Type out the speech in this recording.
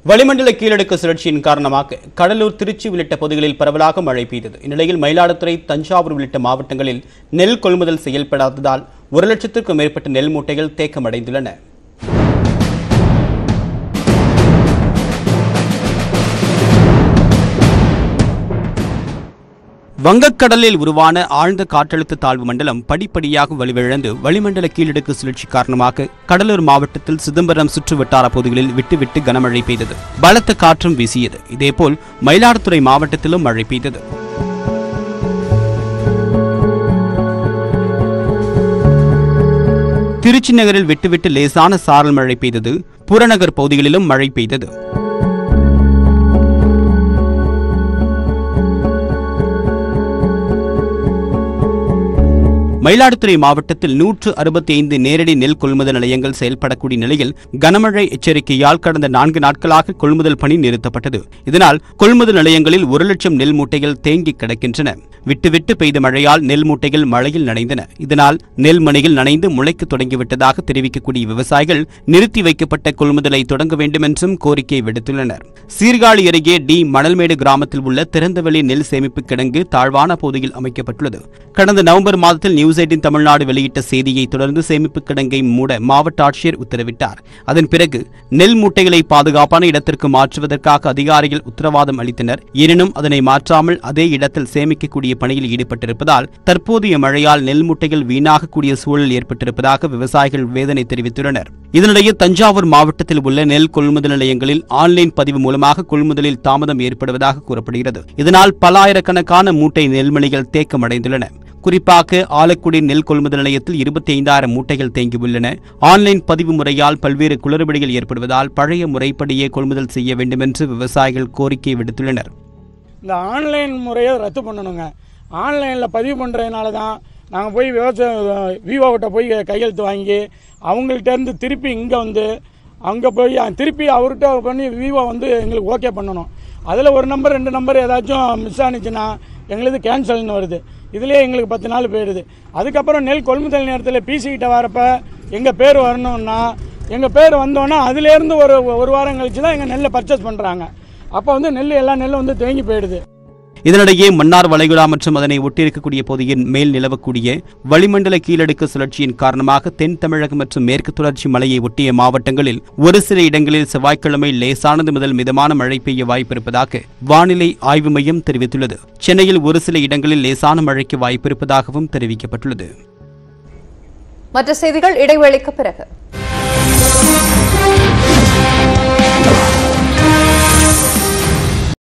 வளிமண்டல கீழடுக்கு சுழற்சியின் காரணமாக கடலூர் திருச்சி உள்ளிட்ட பகுதிகளில் பரவலாக மழை பெய்தது இந்நிலையில் மயிலாடுதுறை தஞ்சாவூர் உள்ளிட்ட மாவட்டங்களில் நெல் கொள்முதல் செயல்படாததால் ஒரு லட்சத்திற்கும் மேற்பட்ட நெல் மூட்டைகள் தேக்கமடைந்துள்ளன வங்கக்கடலில் உருவான ஆழ்ந்த காற்றழுத்த தாழ்வு மண்டலம் படிப்படியாக வலுவிழந்து வளிமண்டல கீழடுக்கு சுழற்சி காரணமாக கடலூர் மாவட்டத்தில் சிதம்பரம் சுற்று வட்டார பகுதிகளில் விட்டு விட்டு கனமழை பெய்தது பலத்த காற்றும் வீசியது இதேபோல் மயிலாடுதுறை மாவட்டத்திலும் மழை பெய்தது திருச்சி நகரில் விட்டுவிட்டு லேசான சாரல் மழை பெய்தது புறநகர் பகுதிகளிலும் மழை பெய்தது மயிலாடுதுறை மாவட்டத்தில் நூற்று அறுபத்தி ஐந்து நேரடி நெல் கொள்முதல் நிலையங்கள் செயல்படக்கூடிய நிலையில் கனமழை எச்சரிக்கையால் கடந்த நான்கு நாட்களாக கொள்முதல் பணி நிறுத்தப்பட்டது இதனால் கொள்முதல் நிலையங்களில் ஒரு லட்சம் நெல் மூட்டைகள் தேங்கி கிடக்கின்றன விட்டுவிட்டு பெய்த மழையால் நெல் மூட்டைகள் மழையில் நனைந்தன இதனால் நெல் மணிகள் நனைந்து முளைக்க தொடங்கிவிட்டதாக தெரிவிக்கக்கூடிய விவசாயிகள் நிறுத்தி வைக்கப்பட்ட கொள்முதலை தொடங்க வேண்டும் என்றும் கோரிக்கை விடுத்துள்ளனர் சீர்காழி அருகே டி மணல்மேடு கிராமத்தில் உள்ள திறந்தவெளி நெல் சேமிப்பு கிடங்கு தாழ்வான பகுதியில் அமைக்கப்பட்டுள்ளது கடந்த நவம்பர் மாதத்தில் நியூஸ் எயிட்டின் தமிழ்நாடு வெளியிட்ட செய்தியை தொடர்ந்து சேமிப்பு கிடங்கை மூட மாவட்ட ஆட்சியர் உத்தரவிட்டார் அதன் பிறகு நெல் மூட்டைகளை பாதுகாப்பான இடத்திற்கு மாற்றுவதற்காக அதிகாரிகள் உத்தரவாதம் அளித்தனர் எனினும் அதனை மாற்றாமல் அதே இடத்தில் சேமிக்கக்கூடிய பணியில் ஈடுபட்டிருப்பதால் தற்போதைய மழையால் நெல் மூட்டைகள் வீணாகக்கூடிய சூழல் ஏற்பட்டிருப்பதாக விவசாயிகள் வேதனை தெரிவித்துள்ளனர் இதனிடையே தஞ்சாவூர் மாவட்டத்தில் உள்ள நெல் கொள்முதல் நிலையங்களில் ஆன்லைன் பதிவு மூலமாக கொள்முதலில் தாமதம் ஏற்படுவதாக கூறப்படுகிறது இதனால் பல ஆயிரக்கணக்கான மூட்டை நெல்மணிகள் தேக்கமடைந்துள்ளன குறிப்பாக ஆலக்குடி நெல் கொள்முதல் நிலையத்தில் இருபத்தி ஐந்தாயிரம் மூட்டைகள் தேங்கியுள்ளன ஆன்லைன் பதிவு முறையால் பல்வேறு குளறுபடிகள் ஏற்படுவதால் பழைய முறைப்படியே கொள்முதல் செய்ய வேண்டும் என்று விவசாயிகள் கோரிக்கை விடுத்துள்ளனர் இந்த ஆன்லைன் முறையை ரத்து பண்ணணுங்க ஆன்லைனில் பதிவு பண்ணுறதுனால தான் நாங்கள் போய் விவசாய விவோகிட்ட போய் கையெழுத்து வாங்கி அவங்கள்ட்ட இருந்து திருப்பி இங்கே வந்து அங்கே போய் திருப்பி அவர்கிட்ட பண்ணி விவோ வந்து எங்களுக்கு ஓகே பண்ணணும் அதில் ஒரு நம்பர் ரெண்டு நம்பர் ஏதாச்சும் மிஸ் ஆனிச்சுன்னா எங்களுக்கு கேன்சல்னு வருது இதுலேயே எங்களுக்கு பத்து நாள் போயிடுது அதுக்கப்புறம் நெல் கொள்முதல் நேரத்தில் பிசி கிட்ட வரப்போ எங்கள் பேர் வரணும்னா எங்கள் பேர் வந்தோன்னா அதுலேருந்து ஒரு ஒரு வாரம் கழிச்சு தான் எங்கள் நெல்லை பர்ச்சேஸ் பண்ணுறாங்க அப்போ வந்து நெல் எல்லா நெல்லும் வந்து தேங்கி போயிடுது இதனிடையே மன்னார் வளைகுடா மற்றும் அதனை ஒட்டியிருக்கக்கூடிய பகுதியின் மேல் நிலவக்கூடிய வளிமண்டல கீழடுக்கு சுழற்சியின் காரணமாக தென் தமிழகம் மற்றும் மேற்கு தொடர்ச்சி மலையை ஒட்டிய மாவட்டங்களில் ஒரு சில இடங்களில் செவ்வாய்க்கிழமை லேசானது முதல் மிதமான மழை பெய்ய வாய்ப்பிருப்பதாக வானிலை ஆய்வு மையம் தெரிவித்துள்ளது சென்னையில் ஒரு சில இடங்களில் லேசான மழைக்கு வாய்ப்பிருப்பதாகவும் தெரிவிக்கப்பட்டுள்ளது மற்ற செய்திகள் இடைவேளைக்கு பிறகு